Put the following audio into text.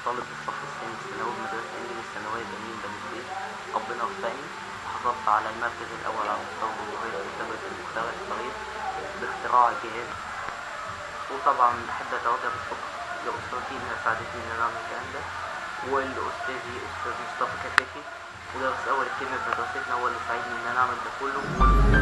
طالب في الصف الثاني الثانوي بمدرسة إنجيل الثانوية جميل بني سويف ربنا وفقني حصلت على المركز الأول على مستوى الجمهورية في مسابقة المخترع الصغير باختراع الجهاز وطبعا بحب أتوجه بالشكر لأسرتي إنها ساعدتني إن أنا أعمل الكلام ده ولأستاذي أستاذ مصطفى كتافي مدرس أول الكيمياء في مدرستنا هو اللي ساعدني إن أنا أعمل ده كله